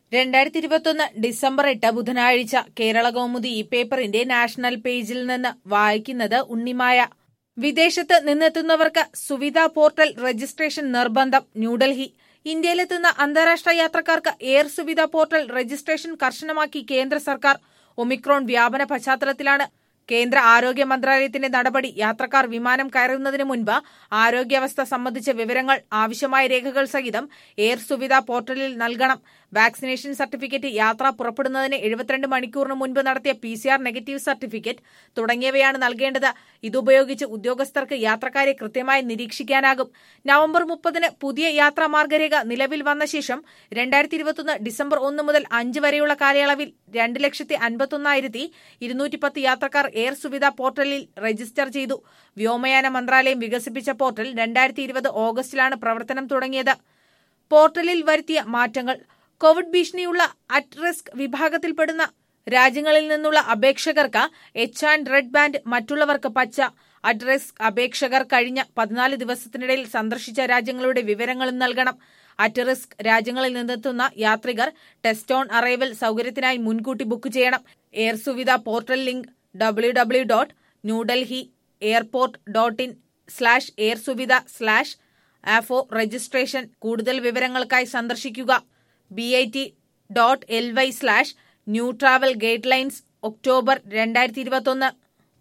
രണ്ടായിരത്തി ഇരുപത്തൊന്ന് ഡിസംബർ എട്ട് ബുധനാഴ്ച കേരള കൗമുദി ഈ പേപ്പറിന്റെ നാഷണൽ പേജിൽ നിന്ന് വായിക്കുന്നത് ഉണ്ണിമായ വിദേശത്ത് നിന്നെത്തുന്നവർക്ക് സുവിധ പോർട്ടൽ രജിസ്ട്രേഷൻ നിർബന്ധം ന്യൂഡൽഹി ഇന്ത്യയിലെത്തുന്ന അന്താരാഷ്ട്ര യാത്രക്കാർക്ക് എയർ സുവിധ പോർട്ടൽ രജിസ്ട്രേഷൻ കർശനമാക്കി കേന്ദ്ര സർക്കാർ ഒമിക്രോൺ വ്യാപന പശ്ചാത്തലത്തിലാണ് കേന്ദ്ര ആരോഗ്യ മന്ത്രാലയത്തിന്റെ നടപടി യാത്രക്കാർ വിമാനം കയറുന്നതിന് മുൻപ് ആരോഗ്യാവസ്ഥ സംബന്ധിച്ച വിവരങ്ങൾ ആവശ്യമായ രേഖകൾ സഹിതം എയർ സുവിധ പോർട്ടലിൽ നൽകണം വാക്സിനേഷൻ സർട്ടിഫിക്കറ്റ് യാത്ര പുറപ്പെടുന്നതിന് എഴുപത്തിരണ്ട് മണിക്കൂറിന് മുൻപ് നടത്തിയ P C R negative certificate തുടങ്ങിയവയാണ് നൽകേണ്ടത് ഇതുപയോഗിച്ച് ഉദ്യോഗസ്ഥർക്ക് യാത്രക്കാരെ കൃത്യമായി നിരീക്ഷിക്കാനാകും നവംബർ മുപ്പതിന് പുതിയ യാത്രാ മാർഗരേഖ നിലവിൽ വന്ന ശേഷം രണ്ടായിരത്തി ഇരുപത്തൊന്ന് ഡിസംബർ ഒന്ന് മുതൽ അഞ്ച് വരെയുള്ള കാലയളവിൽ രണ്ട് ലക്ഷത്തി അൻപത്തൊന്നായിരത്തി ഇരുന്നൂറ്റി പത്ത് യാത്രക്കാർ എയർ സുവിധ പോർട്ടലിൽ രജിസ്റ്റർ ചെയ്തു വ്യോമയാന മന്ത്രാലയം വികസിപ്പിച്ച പോർട്ടൽ രണ്ടായിരത്തി ഇരുപത് ഓഗസ്റ്റിലാണ് പ്രവർത്തനം തുടങ്ങിയത് പോർട്ടലിൽ വരുത്തിയ മാറ്റങ്ങൾ കോവിഡ് ഭീഷണിയുള്ള അറ്റ് റിസ്ക് വിഭാഗത്തിൽപ്പെടുന്ന രാജ്യങ്ങളിൽ നിന്നുള്ള അപേക്ഷകർക്ക് എച്ച് ആൻഡ് റെഡ് ബാൻഡ് മറ്റുള്ളവർക്ക് പച്ച അറ്റ് റിസ്ക് അപേക്ഷകർ കഴിഞ്ഞ പതിനാല് ദിവസത്തിനിടയിൽ സന്ദർശിച്ച രാജ്യങ്ങളുടെ വിവരങ്ങളും നൽകണം അറ്റ് റിസ്ക് രാജ്യങ്ങളിൽ നിന്നെത്തുന്ന യാത്രികർ ടെസ്റ്റ് ഓൺ അറൈവൽ സൗകര്യത്തിനായി മുൻകൂട്ടി ബുക്ക് ചെയ്യണം air Suvidha portal link W W dot New Delhi airport dot in slash air Suvidha slash ആഫോ രജിസ്ട്രേഷൻ കൂടുതൽ വിവരങ്ങൾക്കായി സന്ദർശിക്കുക B I T dot L Y slash new travel guidelines October രണ്ടായിരത്തി ഇരുപത്തൊന്ന്